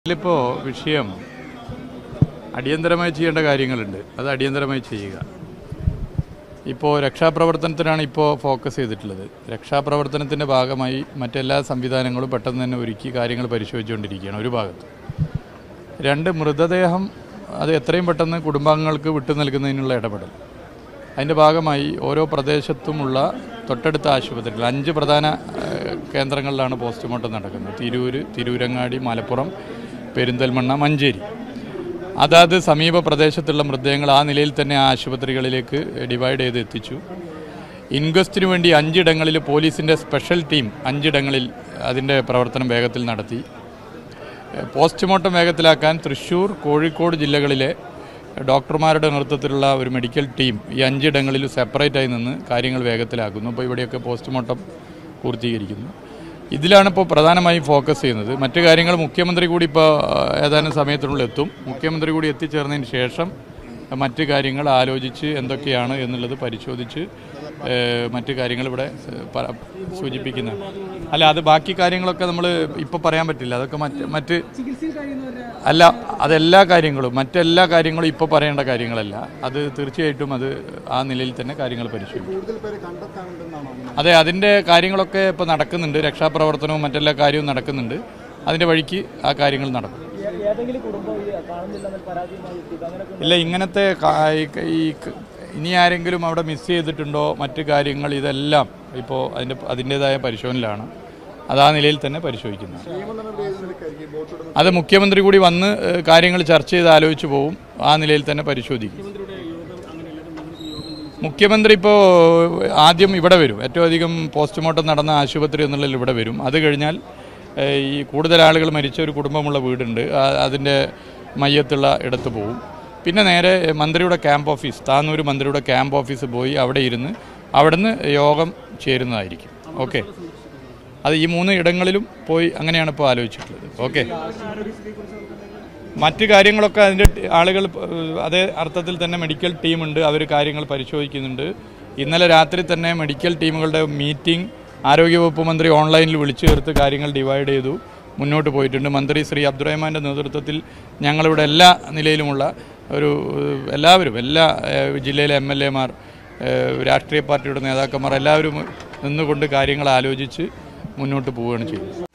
ഇതിലിപ്പോൾ വിഷയം അടിയന്തരമായി ചെയ്യേണ്ട കാര്യങ്ങളുണ്ട് അത് അടിയന്തരമായി ചെയ്യുക ഇപ്പോൾ രക്ഷാപ്രവർത്തനത്തിനാണ് ഇപ്പോൾ ഫോക്കസ് ചെയ്തിട്ടുള്ളത് രക്ഷാപ്രവർത്തനത്തിൻ്റെ ഭാഗമായി മറ്റെല്ലാ സംവിധാനങ്ങളും പെട്ടെന്ന് തന്നെ ഒരുക്കി കാര്യങ്ങൾ പരിശോധിച്ചുകൊണ്ടിരിക്കുകയാണ് ഒരു ഭാഗത്ത് രണ്ട് മൃതദേഹം അത് എത്രയും പെട്ടെന്ന് കുടുംബാംഗങ്ങൾക്ക് വിട്ടു നൽകുന്നതിനുള്ള ഇടപെടൽ അതിൻ്റെ ഭാഗമായി ഓരോ പ്രദേശത്തുമുള്ള തൊട്ടടുത്ത ആശുപത്രികൾ അഞ്ച് പ്രധാന ഏഹ്, കേന്ദ്രങ്ങളിലാണ് പോസ്റ്റ്മോർട്ടം നടക്കുന്നത് തിരൂർ തിരൂരങ്ങാടി മലപ്പുറം പെരിന്തൽമണ്ണ മഞ്ചേരി അതാത് സമീപ പ്രദേശത്തുള്ള മൃതദേഹങ്ങൾ ആ നിലയിൽ തന്നെ ആ ആശുപത്രികളിലേക്ക് ഡിവൈഡ് ചെയ്ത് എത്തിച്ചു ഇൻക്വസ്റ്റിന് വേണ്ടി അഞ്ചിടങ്ങളിൽ പോലീസിൻ്റെ സ്പെഷ്യൽ ടീം അഞ്ചിടങ്ങളിൽ അതിൻ്റെ പ്രവർത്തനം വേഗത്തിൽ നടത്തി പോസ്റ്റ്മോർട്ടം വേഗത്തിലാക്കാൻ തൃശ്ശൂർ കോഴിക്കോട് ജില്ലകളിലെ ഡോക്ടർമാരുടെ നേതൃത്വത്തിലുള്ള ഒരു മെഡിക്കൽ ടീം ഈ അഞ്ചിടങ്ങളിൽ സെപ്പറേറ്റായി നിന്ന് കാര്യങ്ങൾ വേഗത്തിലാക്കുന്നു അപ്പോൾ ഇവിടെയൊക്കെ പോസ്റ്റ്മോർട്ടം പൂർത്തീകരിക്കുന്നു ഇതിലാണ് ഇപ്പോൾ പ്രധാനമായും ഫോക്കസ് ചെയ്യുന്നത് മറ്റു കാര്യങ്ങൾ മുഖ്യമന്ത്രി കൂടി ഇപ്പോൾ ഏതാനും സമയത്തിനുള്ളിൽ എത്തും മുഖ്യമന്ത്രി കൂടി എത്തിച്ചേർന്നതിന് ശേഷം മറ്റ് കാര്യങ്ങൾ ആലോചിച്ച് എന്തൊക്കെയാണ് എന്നുള്ളത് പരിശോധിച്ച് ഏഹ്, മറ്റ് കാര്യങ്ങൾ ഇവിടെ ഏഹ്, പ- സൂചിപ്പിക്കുന്നത് അല്ല അത് ബാക്കി കാര്യങ്ങളൊക്കെ നമ്മൾ ഇപ്പോൾ പറയാൻ പറ്റില്ല അതൊക്കെ മറ്റ് മറ്റ് അല്ല അതെല്ലാ കാര്യങ്ങളും മറ്റെല്ലാ കാര്യങ്ങളും ഇപ്പോൾ പറയേണ്ട കാര്യങ്ങളല്ല അത് തീർച്ചയായിട്ടും അത് ആ നിലയിൽ തന്നെ കാര്യങ്ങൾ പരിശോധിക്കും കൂടുതൽ പേരെ കണ്ടെത്താനുണ്ടെന്നാണോ അതെ അതിൻ്റെ കാര്യങ്ങളൊക്കെ ഇപ്പോൾ നടക്കുന്നുണ്ട് രക്ഷാപ്രവർത്തനവും മറ്റെല്ലാ കാര്യവും നടക്കുന്നുണ്ട് അതിൻ്റെ വഴിക്ക് ആ കാര്യങ്ങൾ നടക്കും ഏതെങ്കിലും കുടുംബം ഈ കാണുന്നില്ലെന്ന് പരാതിയുമായി എത്തിയത് അങ്ങനെയൊക്കെ ഇല്ല ഇങ്ങനത്തെ കാ- ഈ- ഈ ക- ഇനി ആരെങ്കിലും അവിടെ മിസ് ചെയ്തിട്ടുണ്ടോ മറ്റു കാര്യങ്ങൾ ഇതെല്ലാം ഇപ്പോൾ അതിൻ്റെ അതിൻ്റേതായ പരിശോധനയിലാണ് അത് ആ നിലയിൽ തന്നെ പരിശോധിക്കുന്നത് നിയമ നടപടി ഏതെടുക്കായിരിക്കും ബോട്ടുടമ അത് മുഖ്യമന്ത്രി കൂടി വന്ന് ഏഹ്, കാര്യങ്ങൾ ചർച്ച ചെയ്ത് ആലോചിച്ച് പോവും ആ നിലയിൽ തന്നെ പരിശോധിക്കും മുഖ്യമന്ത്രി ഇപ്പോൾ ആദ്യം ഇവിടെ വരും ഏറ്റവും അധികം പോസ്റ്റ്മോർട്ടം നടന്ന ആശുപത്രി എന്നുള്ളതിൽ ഇവിടെ വരും അത് കഴിഞ്ഞാൽ ഏഹ്, ഈ കൂടുതൽ ആളുകൾ മരിച്ച ഒരു കുടുംബമുള്ള വീടുണ്ട് ആ- അതിൻ്റെ മയ്യത്തുള്ള ഇടത്ത് പോവും പിന്നെ നേരെ മന്ത്രിയുടെ ക്യാമ്പ് ഓഫീസ് താന്നൂർ മന്ത്രിയുടെ ക്യാമ്പ് ഓഫീസ് പോയി അവിടെ ഇരുന്ന് അവിടുന്ന് യോഗം ചേരുന്നതായിരിക്കും ഓക്കെ അത് ഈ മൂന്ന് ഇടങ്ങളിലും പോയി അങ്ങനെയാണ് ഇപ്പോൾ ആലോചിച്ചിട്ടുള്ളത് ഓക്കെ മറ്റ് കാര്യങ്ങളൊക്കെ അതിൻ്റെ ടി- ആളുകൾ ഏഹ്, അതേ അർത്ഥത്തിൽ തന്നെ മെഡിക്കൽ ടീമുണ്ട് അവർ കാര്യങ്ങൾ പരിശോധിക്കുന്നുണ്ട് ഇന്നലെ രാത്രി തന്നെ മെഡിക്കൽ ടീമുകളുടെ മീറ്റിംഗ് ആരോഗ്യവകുപ്പ് മന്ത്രി ഓൺലൈനിൽ വിളിച്ചു ചേർത്ത് കാര്യങ്ങൾ ഡിവൈഡ് ചെയ്തു മുന്നോട്ട് പോയിട്ടുണ്ട് മന്ത്രി ശ്രീ അബ്ദുറഹ്മാൻ്റെ നേതൃത്വത്തിൽ ഞങ്ങളിവിടെ എല്ലാ നിലയിലുമുള്ള ഒരു ഏഹ്, എല്ലാവരും എല്ലാ ഏഹ്, ജില്ലയിലെ എം എൽ എമാർ രാഷ്ട്രീയ പാർട്ടിയുടെ നേതാക്കന്മാർ എല്ലാവരും നിന്നുകൊണ്ട് കാര്യങ്ങൾ ആലോചിച്ച് മുന്നോട്ട് പോവുകയാണ് ചെയ്യുന്നത്